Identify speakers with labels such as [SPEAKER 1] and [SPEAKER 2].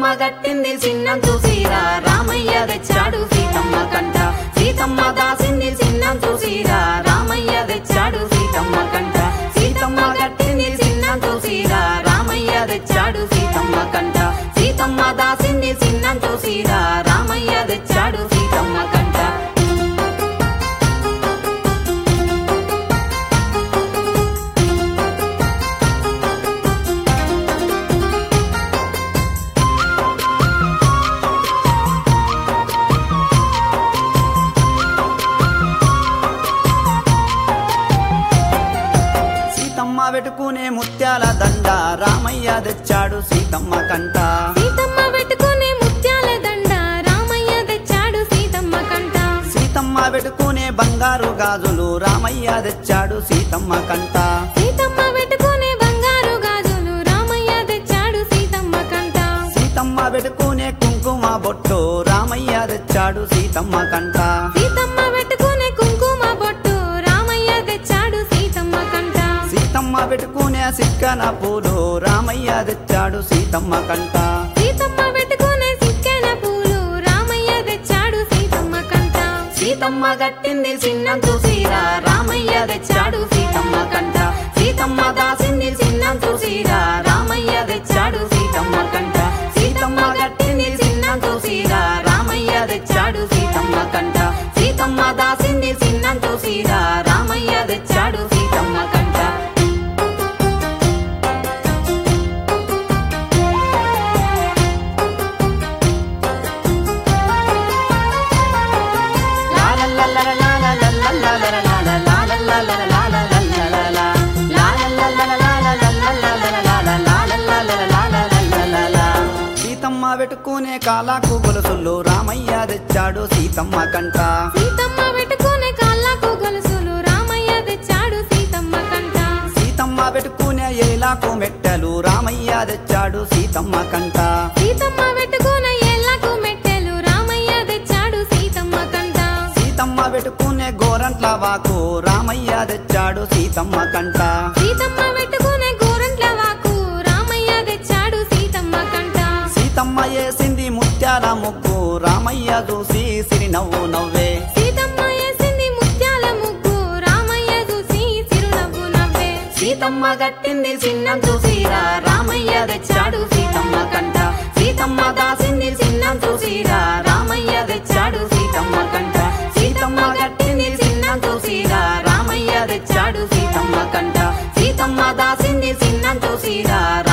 [SPEAKER 1] సీతమ్మ గట్టింది చిన్నం చూసిరా రామయ్య తెచ్చాడు సీతమ్మ కంట సీతమ్మ దాసింది చిన్నం చూసిరా రామయ్య తెచ్చాడు సీతమ్మ కంట సీతమ్మ గట్టింది చిన్నం చూసిరా రామయ్య తెచ్చాడు సీతమ్మ కంట సీతమ్మ దాసింది చిన్నం చూసిరా రామయ్య తెచ్చాడు సీతమ్మ కంట
[SPEAKER 2] సీతమ్మ వెటుకునే ముత్యాల దండ రామయ్య తెచ్చాడు సీతమ్మ కంట
[SPEAKER 3] సీతమ్మ పెట్టుకునే ముత్యాల దండ రామయ్య తెచ్చాడు సీతమ్మ కంట
[SPEAKER 2] సీతమ్మ వెటుకునే బంగారు గాజులు రామయ్య తెచ్చాడు సీతమ్మ కంట
[SPEAKER 3] సీతమ్మ పెట్టుకునే బంగారు గాజులు రామయ్య తెచ్చాడు సీతమ్మ కంట
[SPEAKER 2] సీతమ్మ వెటుకునే కుంకుమ బొట్టు రామయ్య తెచ్చాడు సీతమ్మ కంట
[SPEAKER 3] సీతమ్మ పెట్టుకునే కుంకుమ బొట్టు రామయ్య తెచ్చాడు సీతమ్మ కంట
[SPEAKER 2] సీతమ్మ వెటుకునే సిక్కన పూలు రామయ్య తెచ్చాడు సీతమ్మ కంట
[SPEAKER 3] సీతమ్మ పెట్టుకునే సిక్కెన పూలు రామయ్య తెచ్చాడు సీతమ్మ కంట
[SPEAKER 1] సీతమ్మ గట్టింది చిన్నం చూసిరా రామయ్య తెచ్చాడు సీతమ్మ కంట సీతమ్మ దాసింది చిన్నం చూసిరా రామయ్య తెచ్చాడు సీతమ్మ కంట సీతమ్మ గట్టింది చిన్నం చూసిరా రామయ్య తెచ్చాడు సీతమ్మ కంట సీతమ్మ దాసింది చిన్నం చూసిరా రామయ్య తెచ్చాడు సీతమ్మ కంట
[SPEAKER 2] సీతమ్మ వెటుకునే కాలాకు గొలుసులు రామయ్య తెచ్చాడు సీతమ్మ కంట
[SPEAKER 3] సీతమ్మ పెట్టుకునే కాళ్ళకు గొలుసులు రామయ్య తెచ్చాడు సీతమ్మ కంట
[SPEAKER 2] సీతమ్మ వెటుకునే ఏలాకు మెట్టెలు రామయ్య తెచ్చాడు సీతమ్మ కంట
[SPEAKER 3] సీతమ్మ పెట్టుకునే ఏళ్ళకు మెట్టెలు రామయ్య తెచ్చాడు సీతమ్మ కంట
[SPEAKER 2] సీతమ్మ వెటుకునే గోరంట్ల వాకు రామయ్య తెచ్చాడు సీతమ్మ కంట
[SPEAKER 3] సీతమ్మ పెట్టుకునే గోరంట్ల వాకు రామయ్య తెచ్చాడు సీతమ్మ కంట
[SPEAKER 2] సీతమ్మ వేసింది ముత్యాల ముగ్గు రామయ్య చూసి సిరినవ్వు నవ్వే
[SPEAKER 3] సీతమ్మ వేసింది ముత్యాల ముగ్గు రామయ్య చూసి చిరునవ్వు నవ్వే
[SPEAKER 1] సీతమ్మ గట్టింది చిన్నం చూసిరా రామయ్య తెచ్చాడు సీతమ్మ కంట సీతమ్మ దాసింది చిన్నం చూసిరా రామయ్య తెచ్చాడు సీతమ్మ కంట సీతమ్మ గట్టింది చిన్నం చూసిరా రామయ్య తెచ్చాడు సీతమ్మ కంట సీతమ్మ దాసింది చిన్నం చూసిరా